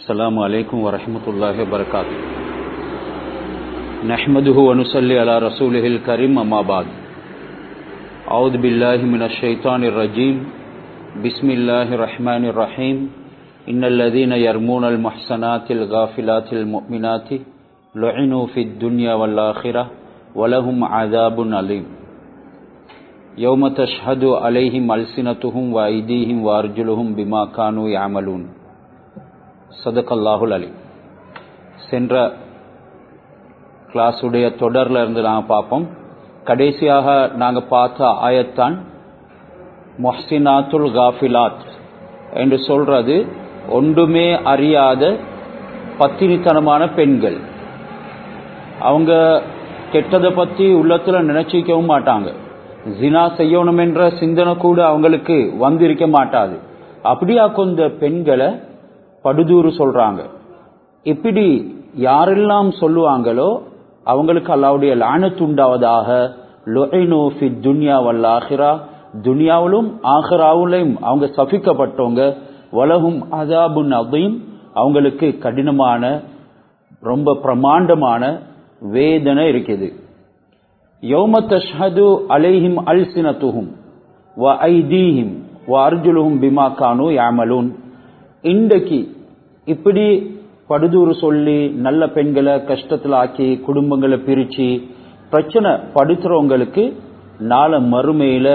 السلام عليكم ورحمة الله وبركاته نحمده ونصلي على رسوله الكريم أما بعد أعوذ بالله من الشيطان الرجيم بسم الله الرحمن الرحيم إن الذين يرمون المحسنات الغافلات المؤمنات لعنوا في الدنيا والآخرة ولهم عذاب أليم يوم تشهد عليهم ألسنتهم وأيديهم وأرجلهم بما كانوا يعملون صدق الله العليم சென்ற கிளாஸுடைய தொடரில் இருந்து நாங்கள் பார்ப்போம் கடைசியாக நாங்கள் பார்த்த ஆயத்தான் மொஹ்சினாத்துல் காஃபிலாத் என்று சொல்றது ஒன்றுமே அறியாத பத்தினித்தனமான பெண்கள் அவங்க கெட்டதை பற்றி உள்ளத்தில் நினைச்சிக்கவும் மாட்டாங்க ஜினா செய்யணும் என்ற சிந்தனை கூட அவங்களுக்கு வந்திருக்க மாட்டாது அப்படியா கொஞ்ச பெண்களை படுதூறு சொல்றாங்க இப்படி யாரெல்லாம் சொல்லுவாங்களோ அவங்களுக்கு அல்லாவுடைய லானத்துண்டாவதாக துன்யா வல்லாஹிரா துனியாவிலும் ஆஹிராவிலையும் அவங்க சபிக்கப்பட்டவங்க வலகும் அதாபுன் அதையும் அவங்களுக்கு கடினமான ரொம்ப பிரமாண்டமான வேதனை இருக்குது யௌம தஷ்ஹது அலைஹிம் அல்சினத்துஹும் வ ஐதீஹிம் வ அர்ஜுலுஹும் பிமா கானு யாமலூன் இன்றைக்கு இப்படி படுதூறு சொல்லி நல்ல பெண்களை கஷ்டத்தில் ஆக்கி குடும்பங்களை பிரிச்சு பிரச்சனை படுத்துறவங்களுக்கு நாள மறுமையில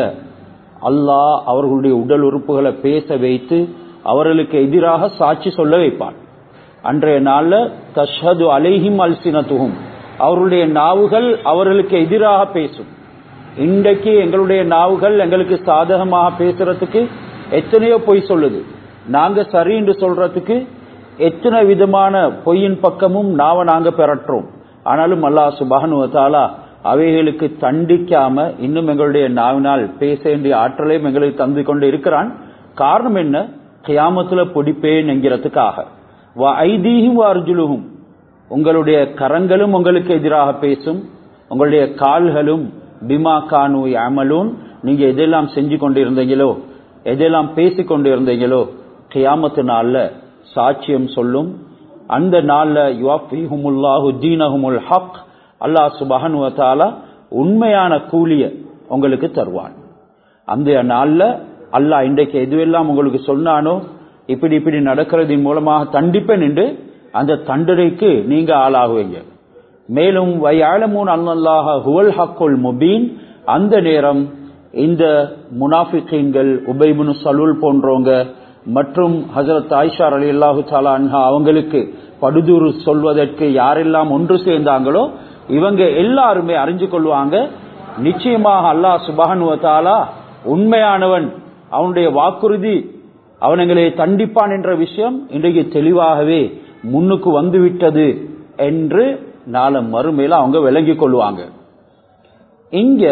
அல்லாஹ் அவர்களுடைய உடல் உறுப்புகளை பேச வைத்து அவர்களுக்கு எதிராக சாட்சி சொல்ல வைப்பான் அன்றைய நாள்ல தஷது அலைஹிம் அல்சினத்துகும் அவருடைய நாவுகள் அவர்களுக்கு எதிராக பேசும் இன்றைக்கு எங்களுடைய நாவுகள் எங்களுக்கு சாதகமாக பேசுறதுக்கு எத்தனையோ பொய் சொல்லுது நாங்க சரி என்று சொல்றதுக்கு எத்தனை விதமான பொய்யின் பக்கமும் நாவ நாங்க பெறற்றோம் ஆனாலும் அல்லா சுபானுவத்தாலா அவைகளுக்கு தண்டிக்காம இன்னும் எங்களுடைய நாவினால் பேச வேண்டிய ஆற்றலையும் எங்களுக்கு தந்து கொண்டு இருக்கிறான் காரணம் என்ன கியாமத்துல பொடிப்பேன் என்கிறதுக்காக ஐதீகும் அர்ஜுலுகும் உங்களுடைய கரங்களும் உங்களுக்கு எதிராக பேசும் உங்களுடைய கால்களும் பிமா கானு அமலூன் நீங்க எதெல்லாம் செஞ்சு கொண்டு இருந்தீங்களோ எதெல்லாம் பேசிக் கொண்டு இருந்தீங்களோ கியாமத்து நாள்ல சாட்சியம் சொல்லும் அந்த நாள்ல யுவாஃபிஹுமுல்லாஹு தீனஹுமுல் ஹக் அல்லாஹ் சுபஹனுவத்தாலா உண்மையான கூலிய உங்களுக்கு தருவான் அந்த நாள்ல அல்லாஹ் இன்றைக்கு எதுவெல்லாம் உங்களுக்கு சொன்னானோ இப்படி இப்படி நடக்கிறதின் மூலமாக தண்டிப்பேன் என்று அந்த தண்டனைக்கு நீங்க ஆளாகுவீங்க மேலும் வயாழமூன் அல்லாஹ ஹுவல் ஹக்குல் முபீன் அந்த நேரம் இந்த முனாஃபிகீன்கள் உபைபுனு சலூல் போன்றவங்க மற்றும் ஹசரத் ஆயிஷார் அலி அல்லாஹு சாலா அன்ஹா அவங்களுக்கு படுதூறு சொல்வதற்கு யாரெல்லாம் ஒன்று சேர்ந்தாங்களோ இவங்க எல்லாருமே அறிஞ்சு கொள்வாங்க நிச்சயமாக அல்லாஹ் சுபஹனுவத்தாலா உண்மையானவன் அவனுடைய வாக்குறுதி அவன் எங்களை தண்டிப்பான் என்ற விஷயம் இன்றைக்கு தெளிவாகவே முன்னுக்கு வந்துவிட்டது என்று நாளை மறுமையில அவங்க விளங்கிக் கொள்வாங்க இங்க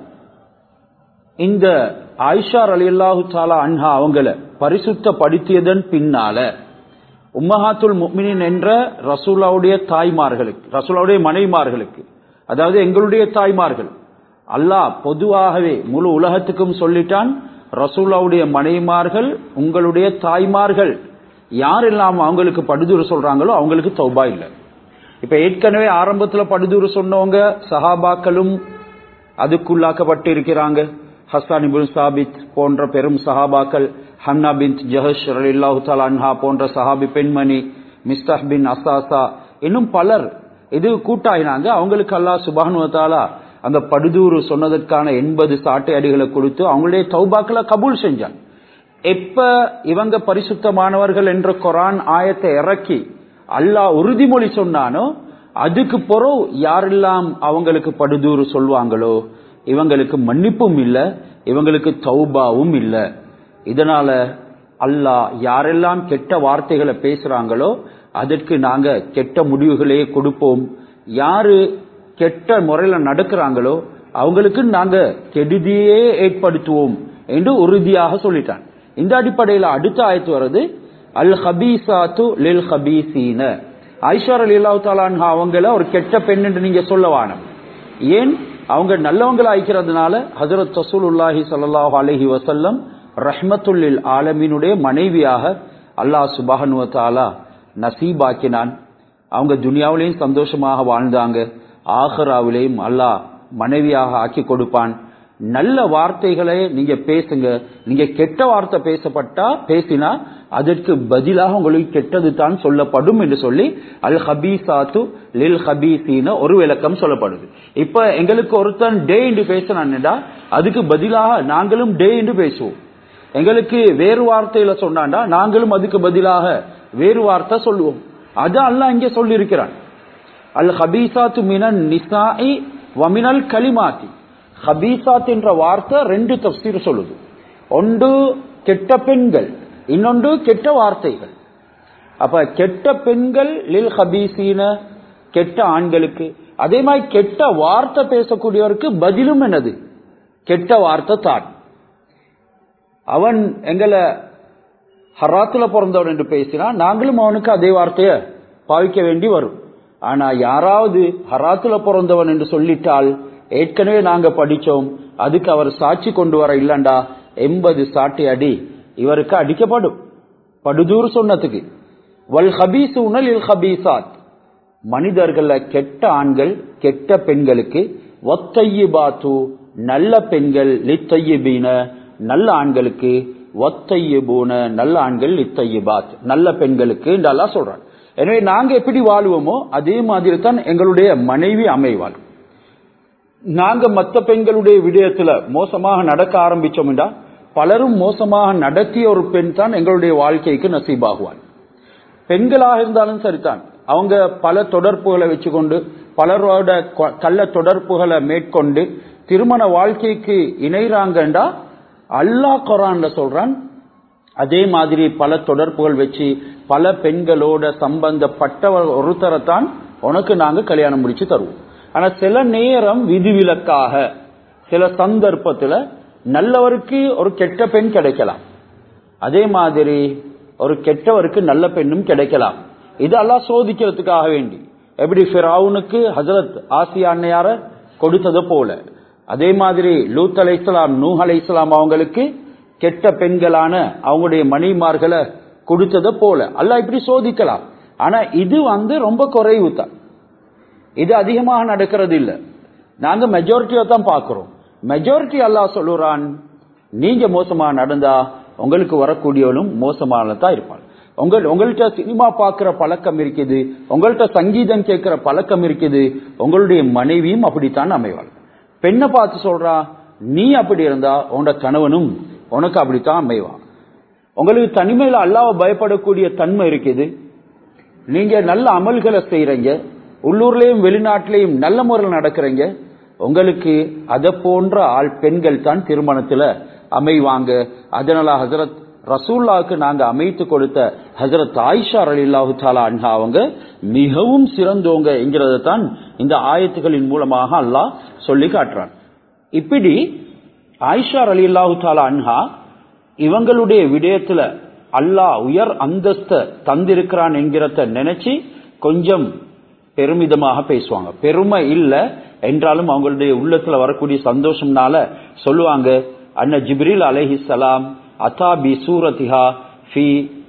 இந்த ஆயிஷார் அலி அல்லாஹு சாலா அன்ஹா அவங்கள பரிசுத்தப்படுத்தியதன் பின்னால உம்மஹாத்துல் முக்மினின் என்ற ரசூலாவுடைய தாய்மார்களுக்கு ரசூலாவுடைய மனைவிமார்களுக்கு அதாவது எங்களுடைய தாய்மார்கள் அல்லாஹ் பொதுவாகவே முழு உலகத்துக்கும் சொல்லிட்டான் ரசூலாவுடைய மனைவிமார்கள் உங்களுடைய தாய்மார்கள் யாரெல்லாம் அவங்களுக்கு படுதூறு சொல்றாங்களோ அவங்களுக்கு தௌபா இல்லை இப்ப ஏற்கனவே ஆரம்பத்துல படுதூறு சொன்னவங்க சஹாபாக்களும் அதுக்குள்ளாக்கப்பட்டு இருக்கிறாங்க ஹஸ்தான் இபுல் சாபித் போன்ற பெரும் சஹாபாக்கள் ஹன்னா பின் ஜஹஷ் அல்லாஹு அன்ஹா போன்ற சஹாபி பெண்மணி மிஸ்தாஹ் பின் அசாசா இன்னும் பலர் இது கூட்டாயினாங்க அவங்களுக்கு அல்லாஹ் சுபானுவத்தாலா அந்த படுதூறு சொன்னதற்கான எண்பது சாட்டை அடிகளை கொடுத்து அவங்களுடைய தௌபாக்களை கபூல் செஞ்சாங்க எப்ப இவங்க பரிசுத்தமானவர்கள் என்ற கொரான் ஆயத்தை இறக்கி அல்லாஹ் உறுதிமொழி சொன்னானோ அதுக்கு பிறகு யாரெல்லாம் அவங்களுக்கு படுதூறு சொல்வாங்களோ இவங்களுக்கு மன்னிப்பும் இல்ல இவங்களுக்கு தௌபாவும் இல்ல இதனால அல்லாஹ் யாரெல்லாம் கெட்ட வார்த்தைகளை பேசுறாங்களோ அதற்கு நாங்க கெட்ட முடிவுகளையே கொடுப்போம் யாரு கெட்ட முறையில நடக்கிறாங்களோ அவங்களுக்கு நாங்க கெடுதியே ஏற்படுத்துவோம் என்று உறுதியாக சொல்லிட்டான் இந்த அடிப்படையில் அடுத்த ஆயத்து வருது அல் ஹபீசாத்து லில் ஹபீசீன ஐஷார் அலி அல்லாஹு தாலான்ஹா அவங்கள ஒரு கெட்ட பெண் என்று நீங்க சொல்ல வானம் ஏன் அவங்க நல்லவங்களா ஆயிக்கிறதுனால ஹசரத் ரசூலுல்லாஹி ஸல்லல்லாஹு அலைஹி வஸல்லம் ரஹ்மத்துல்லில் ஆலமீனுடைய மனைவியாக அல்லாஹ் சுபஹானு வ தஆலா நசீபாக்கினான் அவங்க துனியாவிலையும் சந்தோஷமாக வாழ்ந்தாங்க ஆஹராவிலையும் அல்லாஹ் மனைவியாக ஆக்கி கொடுப்பான் நல்ல வார்த்தைகளை நீங்க பேசுங்க நீங்க கெட்ட வார்த்தை பேசப்பட்டா பேசினா அதற்கு பதிலாக உங்களுக்கு கெட்டது தான் சொல்லப்படும் என்று சொல்லி அல் ஹபீசாத்து லில் ஹபீசீன ஒரு விளக்கம் சொல்லப்படுது இப்ப எங்களுக்கு ஒருத்தன் டே என்று பேசினான்டா அதுக்கு பதிலாக நாங்களும் டே என்று பேசுவோம் எங்களுக்கு வேறு வார்த்தையில சொன்னாண்டா நாங்களும் அதுக்கு பதிலாக வேறு வார்த்தை சொல்லுவோம் அது அல்லாஹ் இங்கே சொல்லி இருக்கிறான் அல் ஹபீசாத்து மினன் நிசாஇ வமினல் கலிமாத்தி ஹபீசாத் என்ற வார்த்தை ரெண்டு தப்சீர் சொல்லுது ஒன்று கெட்ட பெண்கள் இன்னொன்று கெட்ட வார்த்தைகள் அப்ப கெட்ட பெண்கள் லில் ஹபீசீன கெட்ட ஆண்களுக்கு அதே மாதிரி கெட்ட வார்த்தை பேசக்கூடியவருக்கு பதிலும் என்னது கெட்ட வார்த்தை தான் அவன் எங்களை ஹராத்துல பிறந்தவன் என்று பேசினா நாங்களும் அவனுக்கு அதே வார்த்தைய பாவிக்க வேண்டி வரும் ஆனா யாராவது ஹராத்துல பிறந்தவன் என்று சொல்லிட்டால் ஏற்கனவே நாங்க படிச்சோம் அதுக்கு அவர் சாட்சி கொண்டு வர இல்லண்டா எண்பது சாட்டி அடி இவருக்கு அடிக்கப்படும் படுதூர் சொன்னதுக்கு வல் ஹபீசு உணல் இல் ஹபீசாத் மனிதர்கள கெட்ட ஆண்கள் கெட்ட பெண்களுக்கு ஒத்தையிபாத்து நல்ல பெண்கள் லித்தையிபீன நல்ல ஆண்களுக்கு ஒத்தையிபூன நல்ல ஆண்கள் லித்தையிபாத் நல்ல பெண்களுக்கு என்று அல்லாஹ் சொல்றான் எனவே நாங்க எப்படி வாழுவோமோ அதே மாதிரி தான் எங்களுடைய மனைவி அமைவாள் நாங்க மத்த பெண்களுடைய விடயத்துல மோசமாக நடக்க ஆரம்பிச்சோம் என்றா பலரும் மோசமாக நடத்திய ஒரு பெண் தான் எங்களுடைய வாழ்க்கைக்கு நசீபாகுவாள் பெண்களாக இருந்தாலும் சரிதான் அவங்க பல தொடர்புகளை வச்சுக்கொண்டு பலரோட கொ- கள்ள தொடர்புகளை மேற்கொண்டு திருமண வாழ்க்கைக்கு இணைறாங்கண்டா அல்லாஹ் குரான்ல சொல்றான் அதே மாதிரி பல தொடர்புகள் வச்சு பல பெண்களோட சம்பந்தப்பட்ட ஒருத்தரைத்தான் உனக்கு நாங்க கல்யாணம் முடிச்சு தருவோம் ஆனா சில நேரம் விதிவிலக்காக சில சந்தர்ப்பத்துல நல்லவருக்கு ஒரு கெட்ட பெண் கிடைக்கலாம் அதே மாதிரி ஒரு கெட்டவருக்கு நல்ல பெண்ணும் கிடைக்கலாம் இது அல்லாஹ் சோதிக்கிறதுக்காக வேண்டி எப்படி ஃபிரௌனுக்கு ஹஜரத் ஆசியா அன்னையார கொடுத்தது போல அதே மாதிரி லூத் அலை இஸ்லாம் நூஹ் அலை இஸ்லாம் அவங்களுக்கு கெட்ட பெண்களான அவங்களுடைய மணிமார்களை கொடுத்தது போல அல்லாஹ் இப்படி சோதிக்கலாம் ஆனா இது வந்து ரொம்ப குறைவு தான் இது அதிகமாக நடக்கிறது இல்ல நாங்க மெஜாரிட்டியா தான் பார்க்கிறோம் மெஜாரிட்டி அல்லாஹ் சொல்லுறான் நீங்க மோசமா நடந்தா உங்களுக்கு வரக்கூடியவளும் மோசமானதான் இருப்பாள் உங்கள் உங்கள்கிட்ட சினிமா பார்க்கிற பழக்கம் இருக்குது உங்கள்கிட்ட சங்கீதம் கேட்கிற பழக்கம் இருக்குது உங்களுடைய மனைவியும் அப்படித்தான் அமைவாள் பெண்ணை பார்த்து சொல்றா நீ அப்படி இருந்தா உன்னோட கணவனும் உனக்கு அப்படித்தான் அமைவான் உங்களுக்கு தனிமையில அல்லாஹ் பயப்படக்கூடிய தன்மை இருக்குது நீங்க நல்ல அமல்களை செய்யறீங்க உள்ளூர்லயும் வெளிநாட்டிலையும் நல்ல முறையில் நடக்கிறீங்க உங்களுக்கு அத போன்ற ஆள் பெண்கள் தான் திருமணத்துல அமைவாங்க அதனால ஹசரத் ரசூல்லாவுக்கு நாங்க அமைத்து கொடுத்த ஹசரத் ஆயிஷா அலில்லாஹு தாலா அன்ஹா அவங்க மிகவும் சிறந்தவங்க என்கிறத தான் இந்த ஆயத்துகளின் மூலமாக அல்லாஹ் சொல்லி காட்டுறான் இப்படி ஆயிஷா அலில்லாஹு தாலா அன்ஹா இவங்களுடைய விடயத்துல அல்லாஹ் உயர் அந்தஸ்த தந்திருக்கிறான் என்கிறத நினைச்சு கொஞ்சம் பெருமிதமாக பேசுவாங்க பெருமை இல்ல என்றாலும் அவங்களுடைய உள்ளத்துல வரக்கூடிய சந்தோஷம்னால சொல்லுவாங்க அன்ன ஜிப்ரில் அலைஹிஸ்ஸலாம் அத்தா பி சூரத்திஹா ஃபி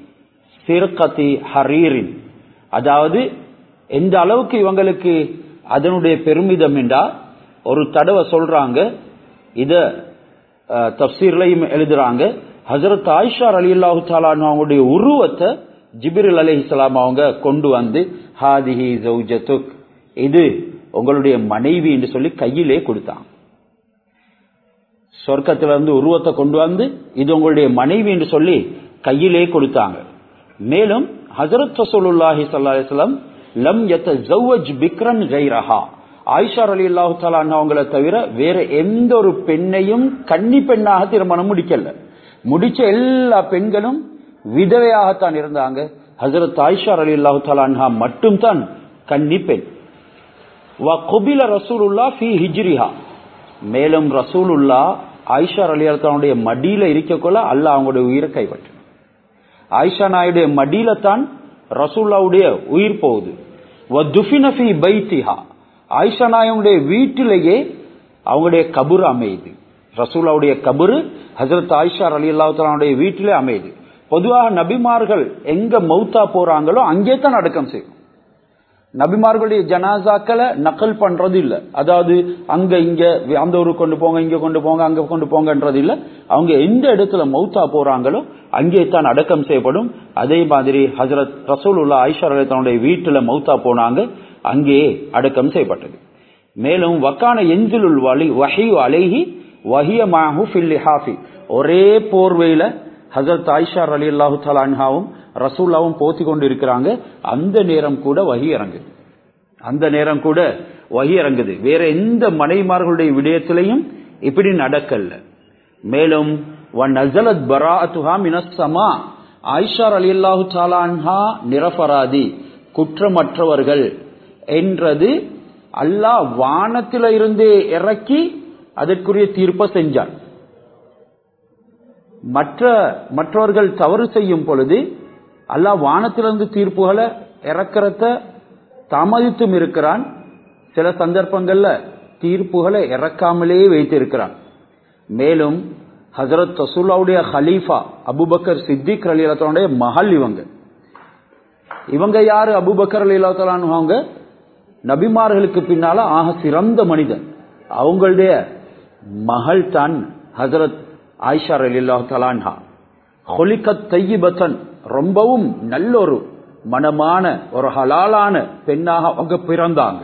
சிர்கதி ஹரீரின் அதாவது எந்த அளவுக்கு இவங்களுக்கு அதனுடைய பெருமிதம் என்றா ஒரு தடவை சொல்றாங்க இத அஹ், தப்சீர்லயும் எழுதுறாங்க ஹசரத் ஆயிஷா அலி அல்லாஹு அவங்களுடைய உருவத்தை ஜிபிரில் அலைஹிஸ்ஸலாம் அவங்க கொண்டு வந்து ஹாதிஹி ஜௌஜத்துக் இது உங்களுடைய மனைவி என்று சொல்லி கையிலே கொடுத்தாங்க சொர்க்கத்துல இருந்து உருவத்தை கொண்டு வந்து இது உங்களுடைய மனைவி என்று சொல்லி கையிலே கொடுத்தாங்க மேலும் ஹசரத் ரசூலுல்லாஹி ஸல்லல்லாஹு அலைஹி வஸல்லம் லம் யத்தஸவ்வஜ் பிக்ரன் கைரஹா ஆயிஷா ரலியல்லாஹு தஆலா அவங்கள தவிர வேற எந்த ஒரு பெண்ணையும் கன்னி பெண்ணாக திருமணம் முடிக்கல முடிச்ச எல்லா பெண்களும் விதவையாகத்தான் இருந்தாங்க ஹசரத் ஆயிஷா ரலியல்லாஹு தஆலா அன்ஹா மட்டும் தான் கன்னி பெண் வ குபில ரசூலுல்லா ஃபி ஹிஜ்ரிஹா மேலும் ரசூலுல்லா ஆயிஷா ரலியல்லாஹுடைய மடியில இருக்கக்குள்ள அல்லாஹ் அவங்களுடைய உயிரை கைப்பற்று ஆயிஷா நாயுடைய மடியில தான் ரசூல்லாவுடைய உயிர் போகுது வ துஃபின ஃபி பைத்திஹா ஆயிஷா நாயுடைய வீட்டிலேயே அவங்களுடைய கபுர் அமையுது ரசூலாவுடைய கபுரு ஹசரத் ஆயிஷா அலி அல்லாஹுடைய வீட்டிலே அமையுது பொதுவாக நபிமார்கள் எங்க மௌத்தா போறாங்களோ அங்கே தான் அடக்கம் செய்யும் நபிமார்களுடைய ஜனாசாக்களை நக்கல் பண்றது இல்ல அதாவது அங்க இங்க அந்த ஊருக்கு கொண்டு போங்க இங்க கொண்டு போங்க அங்க கொண்டு போங்கன்றது இல்ல அவங்க எந்த இடத்துல மௌத்தா போறாங்களோ அங்கே தான் அடக்கம் செய்யப்படும் அதே மாதிரி ஹசரத் ரசூலுல்லா ஐஷா தன்னுடைய வீட்டுல மௌத்தா போனாங்க அங்கேயே அடக்கம் செய்யப்பட்டது மேலும் வக்கான எஞ்சிலுள் வலி வஹி அலைஹி வஹிய மாஹு ஃபில் ஹாஃபி ஒரே போர்வையில ஹசரத் ஆயிஷா அலி அல்லாஹு அன்ஹாவும் ரசூல்லாவும் போத்தி கொண்டு இருக்கிறாங்க அந்த நேரம் கூட வகி இறங்குது அந்த நேரம் கூட வகி இறங்குது வேற எந்த மனைமார்களுடைய விடயத்திலையும் இப்படி நடக்கல மேலும் நசலத் பராத்துஹா மினசமா ஆயிஷார் அலி அல்லாஹு அன்ஹா நிரபராதி குற்றமற்றவர்கள் என்றது அல்லாஹ் வானத்தில இருந்தே இறக்கி அதற்குரிய தீர்ப்பை செஞ்சார் மற்ற மற்றவர்கள் தவறு செய்யும் பொழுது அல்லாஹ் வானத்திலிருந்து தீர்ப்புகளை இறக்கிறத தாமதித்தும் இருக்கிறான் சில சந்தர்ப்பங்கள்ல தீர்ப்புகளை இறக்காமலே வைத்திருக்கிறான் மேலும் ஹசரத் ரசூல்லாவுடைய ஹலீஃபா அபுபக்கர் சித்திக் அலிலத்தனுடைய மகள் இவங்க இவங்க யாரு அபுபக்கர் அலிலாத்தலான் அவங்க நபிமார்களுக்கு பின்னால ஆக சிறந்த மனிதன் அவங்களுடைய மகள் தான் ஹசரத் ஆயிஷா அலில்லாஹ் தலான்ஹா ஹொலிகத் தையிபத்தன் ரொம்பவும் நல்ல ஒரு மனமான ஒரு ஹலாலான பெண்ணாக அவங்க பிறந்தாங்க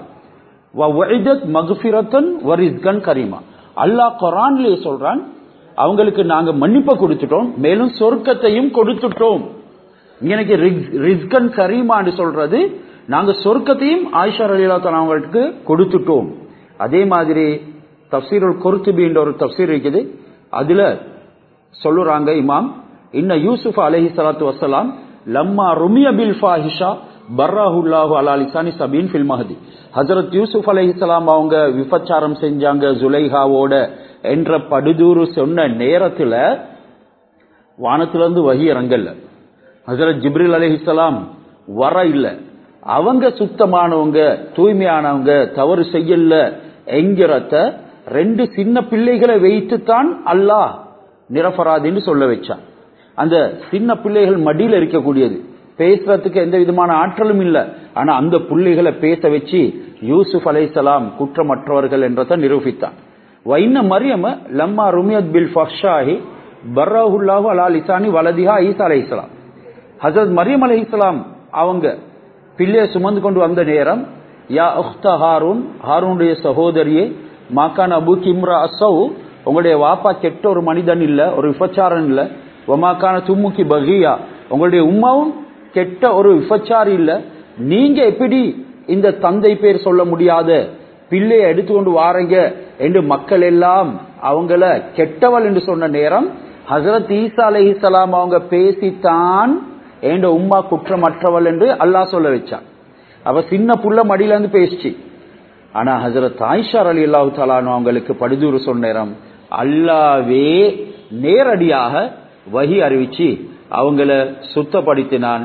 மகுபிரத்தன் வரிஸ்கன் கரீமா அல்லாஹ் குரான்லயே சொல்றான் அவங்களுக்கு நாங்க மன்னிப்பை கொடுத்துட்டோம் மேலும் சொர்க்கத்தையும் கொடுத்துட்டோம் எனக்கு ரிஸ்கன் கரீமான்னு சொல்றது நாங்க சொர்க்கத்தையும் ஆயிஷா அலிலாத்தன் அவங்களுக்கு கொடுத்துட்டோம் அதே மாதிரி தப்சீருல் குர்துபின்ற ஒரு தப்சீர் இருக்குது அதுல சொல்லுறாங்க இமாம் இன்ன யூசுப் அலஹி சலாத்து வசலாம் லம்மா ருமிய பில் ஃபாஹிஷா பர்ராஹுல்லாஹு அலா லிசானி சபீன் ஃபில் மஹதி ஹசரத் யூசுப் அலைஹிஸ்லாம் அவங்க விபச்சாரம் செஞ்சாங்க ஜுலைஹாவோட என்ற படுதூறு சொன்ன நேரத்துல வானத்திலிருந்து வகி இறங்கல்ல ஹசரத் ஜிப்ரில் அலைஹிஸ்லாம் வர இல்ல அவங்க சுத்தமானவங்க தூய்மையானவங்க தவறு செய்யல என்கிறத ரெண்டு சின்ன பிள்ளைகளை வைத்துத்தான் அல்லாஹ் நிரபராதின்னு சொல்ல வச்சான் அந்த சின்ன பிள்ளைகள் மடியில் இருக்கக்கூடியது பேசுறதுக்கு எந்த விதமான ஆற்றலும் இல்ல ஆனா அந்த பிள்ளைகளை பேச வச்சு யூசுப் அலைசலாம் குற்றமற்றவர்கள் என்றதை நிரூபித்தான் வைன்ன மரியம லம்மா ருமியத் பில் ஃபஷாஹி பர்ராஹுல்லாஹு அலா லிசானி வலதிஹா ஈசா அலைஹிஸ்லாம் ஹசரத் மரியம் அலைஹிஸ்லாம் அவங்க பிள்ளையை சுமந்து கொண்டு வந்த நேரம் யா உக்த ஹாரூன் ஹாரூனுடைய சகோதரியே மாக்கான் அபு கிம்ரா அசௌ உங்களுடைய வாப்பா கெட்ட ஒரு மனிதன் இல்ல ஒரு விபச்சாரன் இல்ல ஒமாக்கான தும்முக்கி பகியா உங்களுடைய உமாவும் கெட்ட ஒரு விபச்சாரி இல்ல நீங்க எப்படி இந்த தந்தை பேர் சொல்ல முடியாத பிள்ளையை எடுத்துக்கொண்டு வாரீங்க என்று மக்கள் எல்லாம் அவங்கள கெட்டவள் என்று சொன்ன நேரம் ஹசரத் ஈசா அலஹிசலாம் அவங்க பேசித்தான் என்ற உம்மா குற்றமற்றவள் என்று அல்லாஹ் சொல்ல வச்சான் அவ சின்ன புள்ள மடியில இருந்து பேசிச்சு ஆனா ஹசரத் ஆயிஷார் அலி அல்லாஹு தலானு அவங்களுக்கு படுதூறு சொன்ன நேரம் அல்லாவே நேரடியாக வகி அறிவிச்சு அவங்கள சுத்தப்படுத்தினான்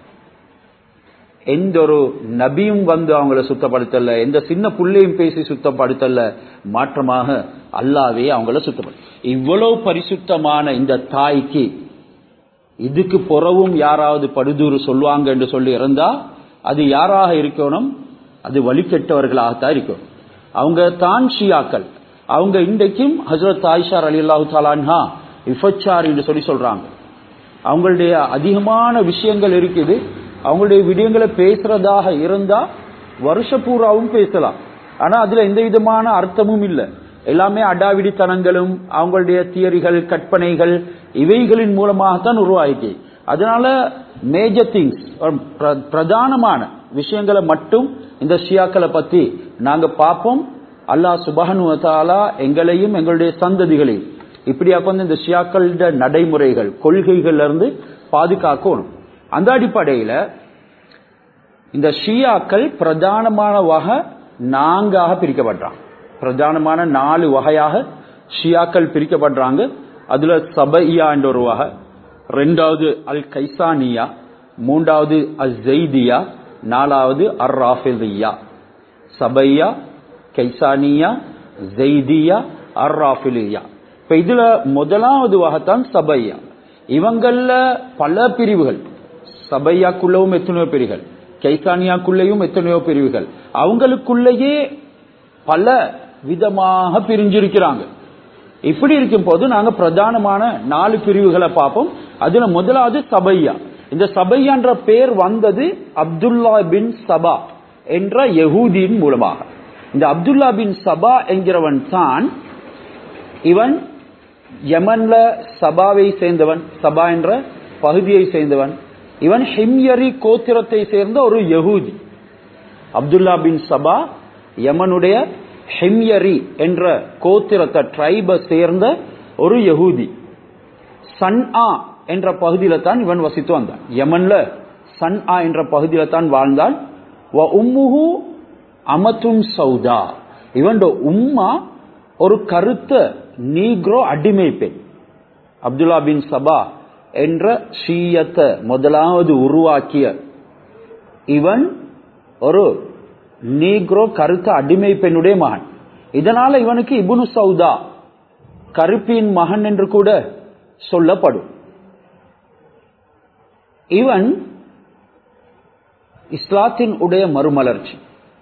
எந்த ஒரு நபியும் வந்து அவங்கள சுத்தப்படுத்தல எந்த சின்ன புள்ளையும் பேசி சுத்தப்படுத்தல மாற்றமாக அல்லாவே அவங்கள சுத்தப்படு இவ்வளவு பரிசுத்தமான இந்த தாய்க்கு இதுக்கு புறவும் யாராவது படுதூறு சொல்லுவாங்க என்று சொல்லி இருந்தா அது யாராக இருக்கணும் அது வழிகெட்டவர்களாகத்தான் இருக்கும் அவங்க தான் ஷியாக்கள் அவங்க இன்றைக்கும் ஹசரத் ஆயிஷார் அலி அல்லாஹு தாலான்ஹா இஃபச்சாரின்னு சொல்லி சொல்றாங்க அவங்களுடைய அதிகமான விஷயங்கள் இருக்குது அவங்களுடைய விடயங்களை பேசுறதாக இருந்தா வருஷ பூராவும் பேசலாம் ஆனா அதுல எந்த விதமான அர்த்தமும் இல்லை எல்லாமே அடாவிடித்தனங்களும் அவங்களுடைய தியரிகள் கற்பனைகள் இவைகளின் மூலமாகத்தான் உருவாயிக்கு அதனால மேஜர் திங்ஸ் பிரதானமான விஷயங்களை மட்டும் இந்த ஷியாக்களை பத்தி நாங்க பார்ப்போம் அல்லாஹ் சுபஹனுவத்தாலா எங்களையும் எங்களுடைய சந்ததிகளையும் இப்படியாக வந்து இந்த ஷியாக்களோட நடைமுறைகள் கொள்கைகள்ல இருந்து பாதுகாக்கணும் அந்த அடிப்படையில இந்த ஷியாக்கள் பிரதானமான வகை நான்காக பிரிக்கப்படுறாங்க பிரதானமான நாலு வகையாக ஷியாக்கள் பிரிக்கப்படுறாங்க அதுல சபையா என்ற ஒரு வகை ரெண்டாவது அல் கைசானியா மூன்றாவது அல் ஜெய்தியா நாலாவது அர் ராஃபிதியா சபையா கைசானியா ஜெய்தியா அர் ராஃபிலியா இப்ப இதுல முதலாவது வகைத்தான் சபையா இவங்கள பல பிரிவுகள் சபையாக்குள்ளவும் எத்தனையோ பிரிவுகள் கைசானியாக்குள்ளேயும் எத்தனையோ பிரிவுகள் அவங்களுக்குள்ளேயே பல விதமாக பிரிஞ்சிருக்கிறாங்க இப்படி இருக்கும் போது நாங்க பிரதானமான நாலு பிரிவுகளை பார்ப்போம் அதுல முதலாவது சபையா இந்த சபையான்ற பேர் வந்தது அப்துல்லா பின் சபா என்ற யகூதியின் மூலமாக இந்த அப்துல்லா பின் சபா என்கிறவன் தான் இவன் யமன்ல சபாவை சேர்ந்தவன் சபா என்ற பகுதியை சேர்ந்தவன் இவன் ஹிம்யரி கோத்திரத்தை சேர்ந்த ஒரு யகூதி அப்துல்லா பின் சபா யமனுடைய ஹிம்யரி என்ற கோத்திரத்தை ட்ரைபை சேர்ந்த ஒரு யகூதி சன் ஆ என்ற பகுதியில தான் இவன் வசித்து வந்தான் யமன்ல சன் ஆ என்ற பகுதியில தான் வாழ்ந்தான் வ உம்முஹு அமத்தும் சௌதா இவன் உம்மா ஒரு கருத்த நீக்ரோ அடிமை பெண் அப்துல்லா பின் சபா என்ற ஷீயத்தை முதலாவது உருவாக்கிய இவன் ஒரு நீக்ரோ கருத்த அடிமை பெண்ணுடைய மகன் இதனால இவனுக்கு இபுனு சௌதா கருப்பின் மகன் என்று கூட சொல்லப்படும் இவன் இஸ்லாத்தின் உடைய மறுமலர்ச்சி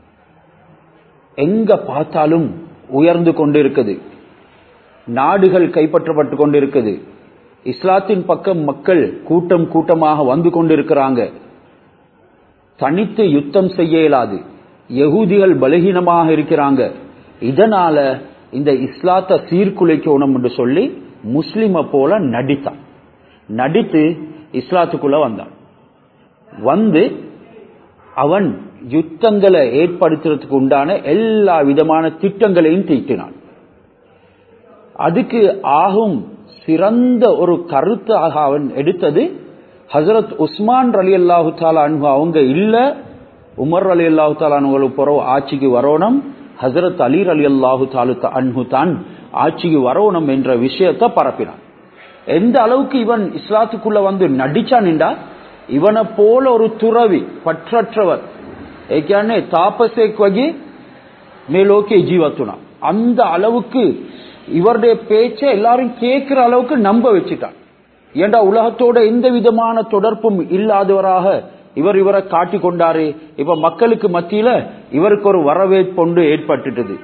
எங்க பார்த்தாலும் உயர்ந்து கொண்டிருக்குது நாடுகள் கைப்பற்றப்பட்டு கொண்டிருக்குது இஸ்லாத்தின் பக்கம் மக்கள் கூட்டம் கூட்டமாக வந்து கொண்டிருக்கிறாங்க தனித்து யுத்தம் செய்ய இயலாது யகூதிகள் பலகீனமாக இருக்கிறாங்க இதனால இந்த இஸ்லாத்தை சீர்குலைக்கணும் என்று சொல்லி முஸ்லிம போல நடித்தான் நடித்து இஸ்லாத்துக்குள்ள வந்தான் வந்து அவன் யுத்தங்களை ஏற்படுத்துறதுக்கு உண்டான எல்லா விதமான திட்டங்களையும் தீட்டினான் அதுக்கு ஆகும் சிறந்த ஒரு கருத்தாக அவன் எடுத்தது ஹசரத் உஸ்மான் அலி அல்லாஹு தாலானு அவங்க இல்ல உமர் அலி அல்லாஹு தாலானுங்களுக்கு பிறகு ஆட்சிக்கு வரணும் ஹசரத் அலி அலி அல்லாஹு தாலு அன்ஹு தான் ஆட்சிக்கு வரணும் என்ற விஷயத்தை பரப்பினான் எந்த அளவுக்கு இவன் இஸ்லாத்துக்குள்ள வந்து நடிச்சான்டா இவனை போல ஒரு துறவி பற்றற்றவர் ஏற்கனவே தாபசேக் வகி மேலோக்கே ஜீவத்துனா அந்த அளவுக்கு இவருடைய பேச்சை எல்லாரும் கேட்கிற அளவுக்கு நம்ப வச்சுட்டான் ஏண்டா உலகத்தோட எந்த விதமான தொடர்பும் இல்லாதவராக இவர் இவரை காட்டி கொண்டாரு இப்ப மக்களுக்கு மத்தியில இவருக்கு ஒரு வரவேற்பொண்டு ஏற்பட்டுட்டது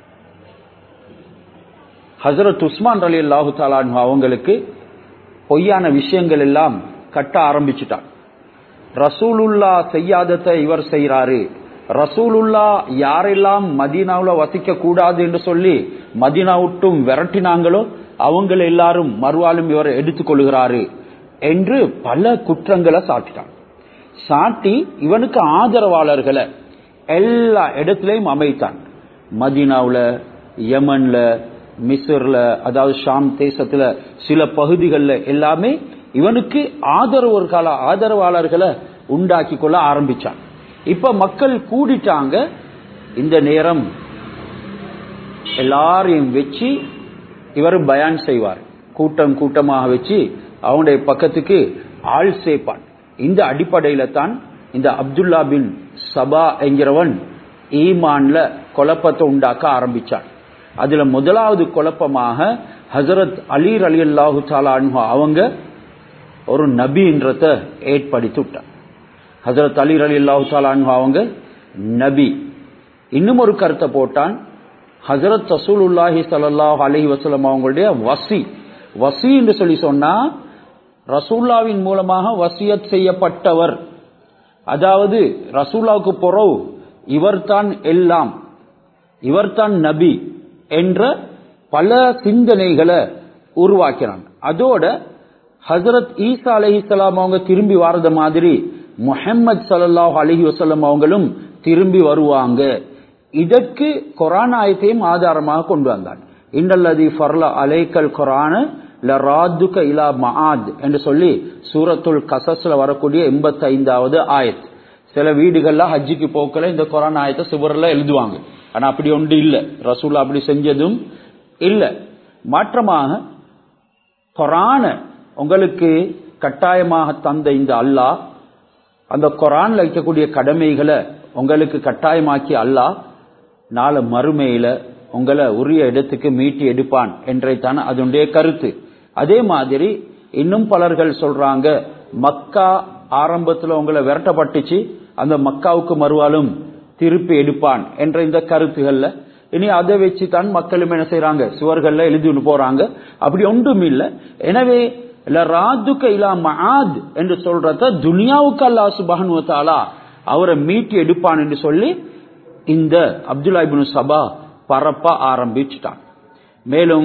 ஹசரத் உஸ்மான் அலி அல்லாஹு தாலான் அவங்களுக்கு பொய்யான விஷயங்கள் எல்லாம் கட்ட ஆரம்பிச்சுட்டான் ரசூலுல்லா செய்யாததை இவர் செய்யறாரு ரசூலுல்லா யாரெல்லாம் மதீனாவுல வசிக்க கூடாது என்று சொல்லி மதீனா விட்டும் விரட்டினாங்களோ அவங்க எல்லாரும் மறுவாலும் இவர் எடுத்துக்கொள்கிறாரு என்று பல குற்றங்களை சாட்டிட்டான் சாட்டி இவனுக்கு ஆதரவாளர்களை எல்லா இடத்திலையும் அமைத்தான் மதீனாவுல யமன்ல மிஸ்ர்ல அதாவது ஷாம் தேசத்துல சில பகுதிகளில் எல்லாமே இவனுக்கு ஆதரவர்கால ஆதரவாளர்களை உண்டாக்கி கொள்ள ஆரம்பிச்சான் இப்ப மக்கள் கூடிட்டாங்க இந்த நேரம் எல்லாரையும் வச்சு இவர் பயான் செய்வார் கூட்டம் கூட்டமாக வச்சு அவனுடைய பக்கத்துக்கு ஆள் சேர்ப்பான் இந்த அடிப்படையில தான் இந்த அப்துல்லா பின் சபா என்கிறவன் ஈமான்ல குழப்பத்தை உண்டாக்க ஆரம்பிச்சான் அதுல முதலாவது குழப்பமாக ஹசரத் அலீர் அலி அல்லாஹு அவங்க ஒரு நபின்றத ஏற்படுத்தி விட்டான் ஹசரத் அலீர் அலி அல்லாஹு அவங்க நபி இன்னும் ஒரு கருத்தை போட்டான் ஹசரத் ரசூலுல்லாஹி சல்லாஹ் அலஹி வசலம் அவங்களுடைய வசி வசி என்று சொல்லி சொன்னா ரசூல்லாவின் மூலமாக வசியத் செய்யப்பட்டவர் அதாவது ரசூல்லாவுக்கு பொறவு இவர்தான் எல்லாம் இவர்தான் நபி என்ற பல சிந்தனைகளை உருவாக்கிறான் அதோட ஹசரத் ஈசா அலஹிசலாம் அவங்க திரும்பி வாரத மாதிரி முஹம்மது சல்லாஹ் அலஹி வசல்லம் அவங்களும் திரும்பி வருவாங்க இதற்கு கொரான் ஆயத்தையும் ஆதாரமாக கொண்டு வந்தான் இன்னல்லதி ஃபர்ல அலைக்கல் கொரான லராதுக இலா மஆத் என்று சொல்லி சூரத்துல் கசஸ்ல வரக்கூடிய எண்பத்தி ஐந்தாவது ஆயத் சில வீடுகள்ல ஹஜ்ஜிக்கு போக்கல இந்த கொரான் ஆயத்தை சுவர்ல எழுதுவாங்க ஆனா அப்படி ஒன்று இல்ல ரசூல் அப்படி செஞ்சதும் இல்ல மாற்றமாக கொரான உங்களுக்கு கட்டாயமாக தந்த இந்த அல்லாஹ் அந்த கொரான்ல இருக்கக்கூடிய கடமைகளை உங்களுக்கு கட்டாயமாக்கி அல்லாஹ் நாளை மறுமையில உங்களை உரிய இடத்துக்கு மீட்டி எடுப்பான் என்றைத்தான அதனுடைய கருத்து அதே மாதிரி இன்னும் பலர்கள் சொல்றாங்க மக்கா ஆரம்பத்துல உங்களை விரட்டப்பட்டுச்சு அந்த மக்காவுக்கு மறுவாலும் திருப்பி எடுப்பான் என்ற இந்த கருத்துகள்ல இனி அதை வச்சு தான் மக்களும் என்ன செய்யறாங்க சுவர்கள்ல எழுதிட்டு போறாங்க அப்படி ஒன்றும் இல்லை எனவே ராதுக்க இலா மஆத் என்று சொல்றத துனியாவுக்கு அல்லாஹ் சுபஹானு வ தஆலா அவரை மீட்டி எடுப்பான் என்று சொல்லி இந்த அப்துல்லா இப்னு சபா பரப்ப ஆரம்பிச்சிட்டான் மேலும்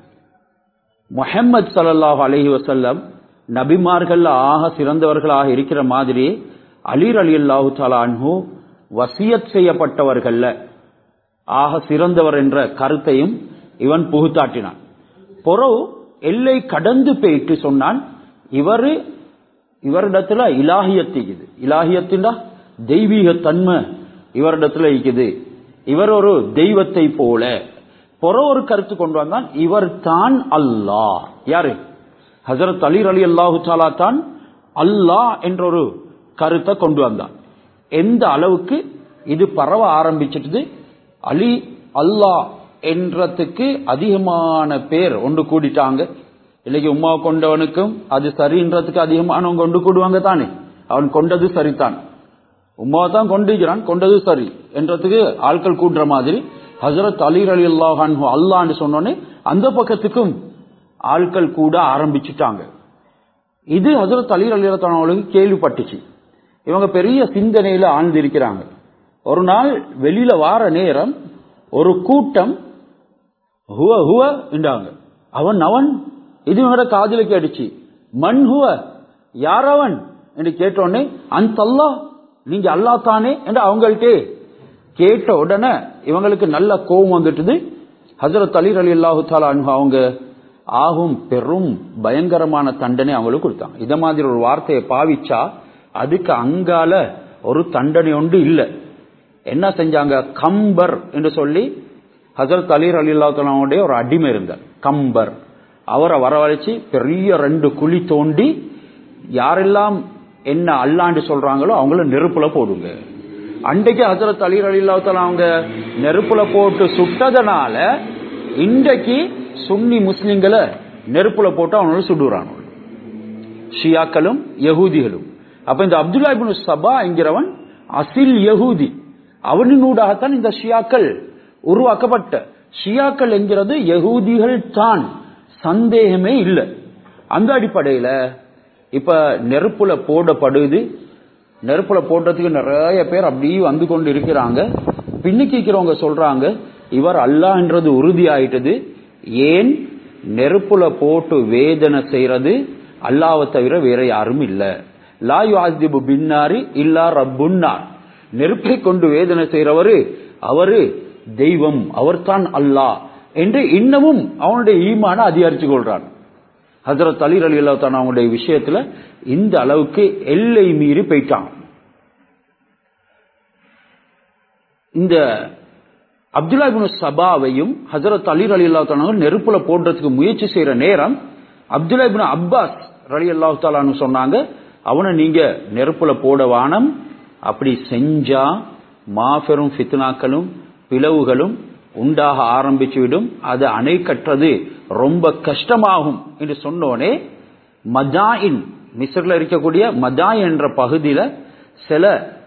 முஹம்மது ஸல்லல்லாஹு அலைஹி வஸல்லம் நபிமார்கள்ல ஆக சிறந்தவர்களாக இருக்கிற மாதிரி அலீர் அலி அல்லாஹு தாலா அன்ஹு வசியத் செய்யப்பட்டவர்கள்ல ஆக சிறந்தவர் என்ற கருத்தையும் இவன் புகுத்தாட்டினான் பொறவு எல்லை கடந்து போயிட்டு சொன்னான் இவரு இவரிடத்துல இலாகியத் இருக்குது இலாகியத்தின்டா தெய்வீக தன்மை இவரிடத்துல இருக்குது இவர் ஒரு தெய்வத்தை போல பொற ஒரு கருத்து கொண்டு வந்தான் இவர் தான் அல்லாஹ் யாரு ஹசரத் அலீர் அலி அல்லாஹு தாலா தான் அல்லாஹ் என்ற ஒரு கருத்தை கொண்டு வந்தான் எந்த அளவுக்கு இது பரவ ஆரம்பிச்சிட்டது அலி அல்லாஹ் என்றதுக்கு அதிகமான பேர் ஒன்று கூடிட்டாங்க இன்னைக்கு உமா கொண்டவனுக்கும் அது சரின்றதுக்கு அதிகமானவங்க கொண்டு கூடுவாங்க தானே அவன் கொண்டது சரிதான் உமாவை தான் கொண்டிருக்கிறான் கொண்டது சரி என்றதுக்கு ஆட்கள் கூட்டுற மாதிரி ஹசரத் அலி அலி அல்லாஹான் அல்லான்னு சொன்னோன்னே அந்த பக்கத்துக்கும் ஆட்கள் கூட ஆரம்பிச்சுட்டாங்க இது ஹசரத் அலி அலி அவங்களுக்கு கேள்விப்பட்டுச்சு இவங்க பெரிய சிந்தனையில ஆழ்ந்திருக்கிறாங்க ஒரு நாள் வெளியில வார நேரம் ஒரு கூட்டம் ஹுவ ஹுவ என்றாங்க அவன் அவன் இது இவங்க காதில கேட்டுச்சு மண் ஹுவ யார் அவன் என்று கேட்டோடனே அந்த அல்லாஹ் நீங்க அல்லா தானே என்று அவங்கள்ட்டே கேட்ட உடனே இவங்களுக்கு நல்ல கோபம் வந்துட்டுது ஹசரத் அலி அலி அல்லாஹு தாலா அவங்க ஆகும் பெரும் பயங்கரமான தண்டனை அவங்களுக்கு கொடுத்தாங்க இத மாதிரி ஒரு வார்த்தையை பாவிச்சா அதுக்கு அங்கால ஒரு தண்டனை ஒன்று இல்லை என்ன செஞ்சாங்க கம்பர் என்று சொல்லி ஹசரத் அலி அலி அல்லாவுடைய ஒரு அடிமை இருந்தார் கம்பர் அவரை வரவழைச்சு பெரிய ரெண்டு குழி தோண்டி யாரெல்லாம் என்ன அல்லாண்டு சொல்றாங்களோ அவங்கள நெருப்புல போடுங்க அன்றைக்கு ஹசரத் அலி அலி அல்லாத்தால அவங்க நெருப்புல போட்டு சுட்டதனால இன்றைக்கு சுன்னி முஸ்லிம்களை நெருப்புல போட்டு அவங்கள சுடுறாங்க ஷியாக்களும் யகூதிகளும் அப்ப இந்த அப்துல்லா இப்னு சபா என்கிறவன் அசில் யகூதி அவனினூடாகத்தான் இந்த ஷியாக்கள் உருவாக்கப்பட்ட ஷியாக்கள் என்கிறது யகூதிகள் தான் சந்தேகமே இல்லை அந்த அடிப்படையில இப்ப நெருப்புல போடப்படுது நெருப்புல போடுறதுக்கு நிறைய பேர் அப்படியே வந்து கொண்டு இருக்கிறாங்க பின்னுக்கிறவங்க சொல்றாங்க இவர் அல்லாஹ்ன்றது உறுதி ஆயிட்டது ஏன் நெருப்புல போட்டு வேதனை செய்யறது அல்லாவை தவிர வேற யாரும் இல்ல லா யுஆதிபு பின்னாரி இல்லா ரப்புன்னார் நெருப்பை கொண்டு வேதனை செய்யறவரு அவரு தெய்வம் அவர்தான் அல்லாஹ் என்று இன்னமும் அவனுடைய ஈமான அதிகரிச்சு கொள்றான் ஹசரத் அலி அலி அல்லா அவங்களுடைய விஷயத்துல இந்த அளவுக்கு எல்லை மீறி போயிட்டான் இந்த அப்துல்லா இப்னு சபாவையும் ஹசரத் அலி அலி அல்லா நெருப்புல போடுறதுக்கு முயற்சி செய்யற நேரம் அப்துல்லா இப்னு அப்பாஸ் அலி அல்லாஹு தாலான்னு சொன்னாங்க அவனை நீங்க நெருப்புல போட வானம் அப்படி செஞ்சா மாபெரும் ஃபித்னாக்களும் பிளவுகளும் உண்டாக ஆரம்பிச்சு விடும் அது அணை கட்டுறது ரொம்ப கஷ்டமாகும் என்று சொன்னோனே மஜாயின் மிஸ்ரில் இருக்கக்கூடிய மஜாய் என்ற பகுதியில சில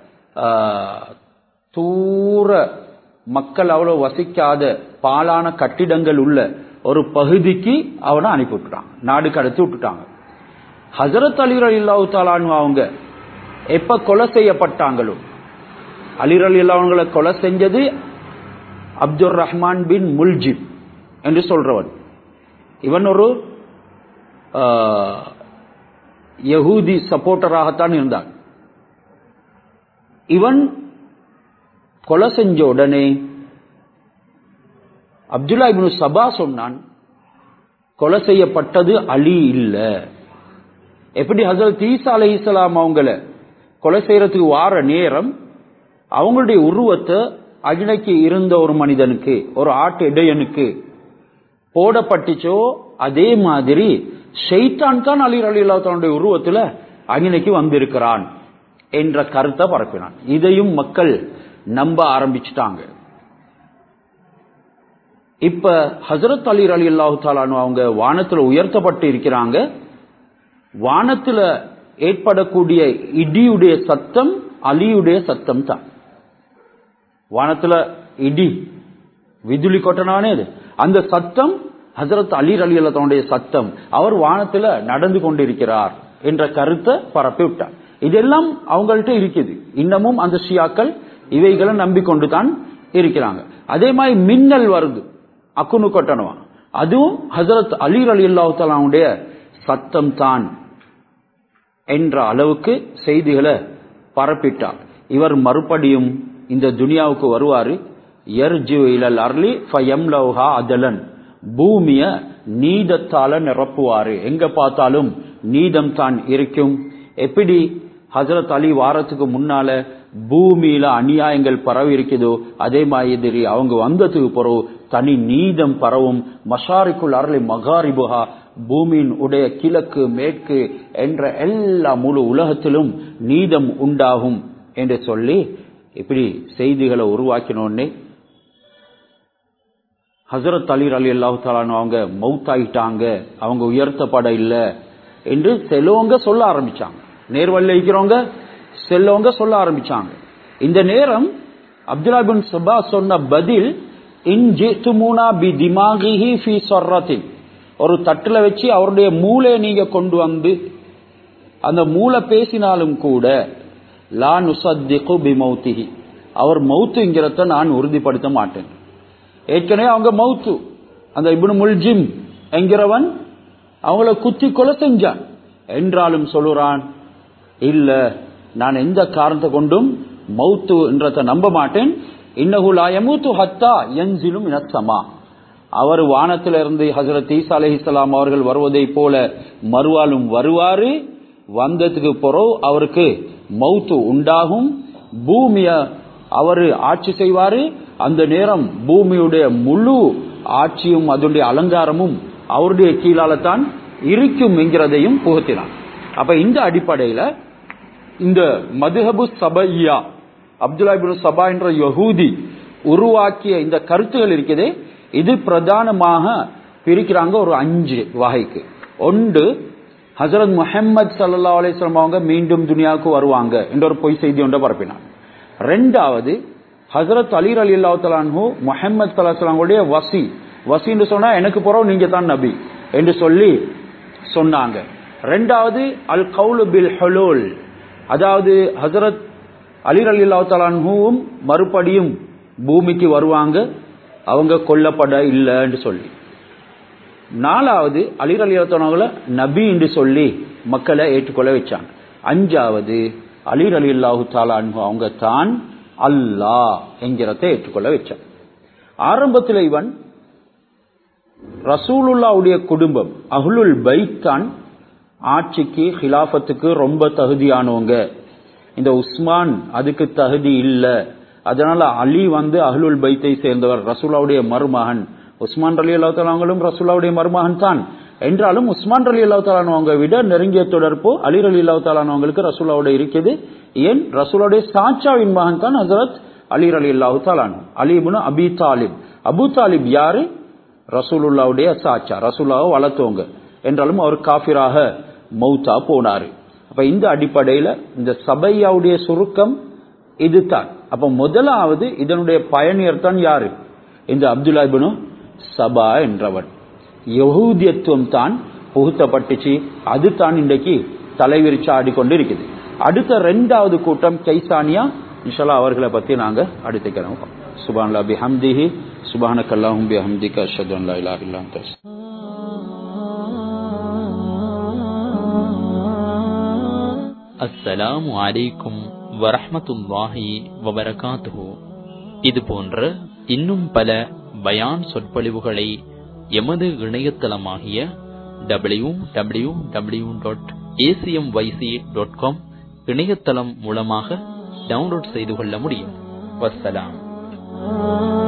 தூர மக்கள் அவ்வளவு வசிக்காத பாலான கட்டிடங்கள் உள்ள ஒரு பகுதிக்கு அவனை அனுப்பி விட்டுட்டாங்க நாடு கடத்தி விட்டுட்டாங்க ஹசரத் அலி அலில்லாஹு தாலான்னு அவங்க எப்ப கொலை செய்யப்பட்டாங்களோ அலிர் அலி அவங்களை கொலை செஞ்சது அப்துல் ரஹ்மான் பின் முல்ஜிப் என்று சொல்றவன் இவன் ஒரு யகூதி சப்போர்ட்டராகத்தான் இருந்தான் இவன் கொலை செஞ்ச உடனே அப்துல்லா இப்னு சபா சொன்னான் கொலை செய்யப்பட்டது அலி இல்ல எப்படி ஹசரத் ஈசா அலை இஸ்லாம் அவங்கள கொலை செய்யறதுக்கு வார நேரம் அவங்களுடைய உருவத்தை அகிலைக்கு இருந்த ஒரு மனிதனுக்கு ஒரு ஆட்டு இடையனுக்கு போடப்பட்டுச்சோ அதே மாதிரி ஷெய்தான் தான் அலி அலி தன்னுடைய உருவத்துல அகிலைக்கு வந்திருக்கிறான் என்ற கருத்தை பரப்பினான் இதையும் மக்கள் நம்ப ஆரம்பிச்சுட்டாங்க இப்ப ஹசரத் அலி அலி அல்லாஹு தாலானு அவங்க வானத்துல உயர்த்தப்பட்டு இருக்கிறாங்க வானத்துல ஏற்படக்கூடிய இடியுடைய சத்தம் அலியுடைய சத்தம் தான் வானத்துல இடி விதுளி கொட்டனானே அது அந்த சத்தம் ஹசரத் அலி அலி தன்னுடைய சத்தம் அவர் வானத்துல நடந்து கொண்டிருக்கிறார் என்ற கருத்தை பரப்பி விட்டார் இதெல்லாம் அவங்கள்ட்ட இருக்குது இன்னமும் அந்த ஷியாக்கள் இவைகளை நம்பிக்கொண்டு தான் இருக்கிறாங்க அதே மாதிரி மின்னல் வருது அக்குனு கொட்டணுவா அதுவும் ஹசரத் அலி அலி அல்லாஹாலுடைய சத்தம் தான் என்ற அளவுக்கு செய்திகளை பரப்பிட்டார் இவர் மறுபடியும் இந்த துனியாவுக்கு வருவாரு எர்ஜு இலல் அர்லி ஃபயம்லௌஹா அதலன் பூமிய நீதத்தால நிரப்புவாரு எங்க பார்த்தாலும் நீதம் தான் இருக்கும் எப்படி ஹசரத் அலி வாரத்துக்கு முன்னால பூமியில அநியாயங்கள் பரவி இருக்குதோ அதே மாதிரி அவங்க வந்ததுக்கு பிறகு தனி நீதம் பரவும் மஷாரிக்குள் அருளை மகாரிபுகா பூமியின் உடைய கிழக்கு மேற்கு என்ற எல்லா முழு உலகத்திலும் நீதம் உண்டாகும் என்று சொல்லி இப்படி செய்திகளை உருவாக்கினோடனே ஹசரத் அலி அலி அல்லாஹு தாலானு அவங்க மவுத்தாயிட்டாங்க அவங்க உயர்த்தப்பட இல்லை என்று செல்லவங்க சொல்ல ஆரம்பிச்சாங்க நேர்வழியில் இருக்கிறவங்க செல்லவங்க சொல்ல ஆரம்பிச்சாங்க இந்த நேரம் அப்துல்லா பின் சபா சொன்ன பதில் இன்ஜித்துமூனா பி திமாகிஹி ஃபி சொர்ரத்தின் ஒரு தட்டுல வச்சு அவருடைய மூளை நீங்க கொண்டு வந்து அந்த மூளை பேசினாலும் கூட லா நுசத்திகு பி மௌத்திஹி அவர் மௌத்துங்கிறத நான் உறுதிப்படுத்த மாட்டேன் ஏற்கனவே அவங்க மௌத்து அந்த இப்னு முல்ஜிம் என்கிறவன் அவங்கள குத்தி கொலை செஞ்சான் என்றாலும் சொல்லுறான் இல்ல நான் எந்த காரணத்தை கொண்டும் மௌத்து என்றதை நம்ப மாட்டேன் இன்னகுலா யமூத்து ஹத்தா என்சிலும் இனசமா அவர் வானத்திலிருந்து ஹசரத் ஈசா அலஹிஸ்லாம் அவர்கள் வருவதை போல மறுவாலும் வருவாரு வந்ததுக்கு பிறகு அவருக்கு மௌத்து உண்டாகும் பூமிய அவரு ஆட்சி செய்வாரு அந்த நேரம் பூமியுடைய முழு ஆட்சியும் அதனுடைய அலங்காரமும் அவருடைய கீழால தான் இருக்கும் என்கிறதையும் புகுத்தினான் அப்ப இந்த அடிப்படையில இந்த மதுஹபு சபையா அப்துல்லா இபின் சபா என்ற யகூதி உருவாக்கிய இந்த கருத்துகள் இருக்குதே இது பிரதானமாக பிரிக்கிறாங்க ஒரு அஞ்சு வகைக்கு ஒன்று ஹசரத் முஹம்மது சல்லா அலிஸ்லாம் அவங்க மீண்டும் துனியாவுக்கு வருவாங்க என்ற ஒரு பொய் செய்தி ஒன்றை பரப்பினார் ரெண்டாவது ஹசரத் அலி அலி அல்லாஹு முஹம்மது சல்லாஹங்களுடைய வசி வசின்னு சொன்னா எனக்கு பிறகு நீங்க தான் நபி என்று சொல்லி சொன்னாங்க ரெண்டாவது அல் கவுலு பில் ஹலோல் அதாவது ஹசரத் அலி அலி அல்லாஹாலும் மறுபடியும் பூமிக்கு வருவாங்க அவங்க கொல்லப்பட இல்லைன்னு சொல்லி நாலாவது அலிர் அலி அல்லாத்தவங்கள நபி என்று சொல்லி மக்களை ஏற்றுக்கொள்ள வச்சாங்க அஞ்சாவது அலிர் அலி அல்லாஹு தாலான்ஹு அவங்க தான் அல்லாஹ் என்கிறத ஏற்றுக்கொள்ள வச்சான் ஆரம்பத்தில் இவன் ரசூலுல்லாவுடைய குடும்பம் அஹ்லுல் பைத் தான் ஆட்சிக்கு ஹிலாஃபத்துக்கு ரொம்ப தகுதியானவங்க இந்த உஸ்மான் அதுக்கு தகுதி இல்ல அதனால அலி வந்து அஹ்லுல் பைத்தை சேர்ந்தவர் ரசூலாவுடைய மருமகன் உஸ்மான் அலி அல்லா அவங்களும் ரசூலாவுடைய மருமகன் தான் என்றாலும் உஸ்மான் அலி அல்லா அவங்க விட நெருங்கிய தொடர்பு அலி அலி அல்லா தாலானவங்களுக்கு ரசூலாவோட இருக்குது ஏன் ரசூலாவுடைய சாச்சாவின் மகன் தான் ஹசரத் அலி அலி அல்லாஹு தாலானு அலிபுன் அபி தாலிப் அபு தாலிப் யாரு ரசூலுல்லாவுடைய சாச்சா ரசூலாவை வளர்த்தவங்க என்றாலும் அவர் காஃபிராக மௌத்தா போனாரு அப்ப இந்த அடிப்படையில இந்த சபையாவுடைய சுருக்கம் இதுதான் அப்ப முதலாவது இதனுடைய பயணியர் தான் யாரு இந்த அப்துல்லா இப்னு சபா என்றவன் யகூதியத்துவம் தான் புகுத்தப்பட்டுச்சு அது தான் இன்றைக்கு தலைவிரிச்சு ஆடிக்கொண்டு இருக்குது அடுத்த ரெண்டாவது கூட்டம் கைசானியா இன்ஷால்லா அவர்களை பத்தி நாங்க அடுத்த கிழமை சுபான்லா பிஹம்திஹி சுபானக் அல்லாஹும் பிஹம்திக அஷ்ஹது அன் லா இலாஹ இல்லா அன்த அஸ்ஸலாமு அலைக்கும் வரஹ்மத்துல்லாஹி வபரகாத்துஹு இது போன்ற இன்னும் பல பயான் சொற்பொழிவுகளை எமது இணையதளமாகிய W W W dot ACM YC dot com இணையதளம் மூலமாக டவுன்லோட் செய்து கொள்ள முடியும் வஸ்ஸலாம்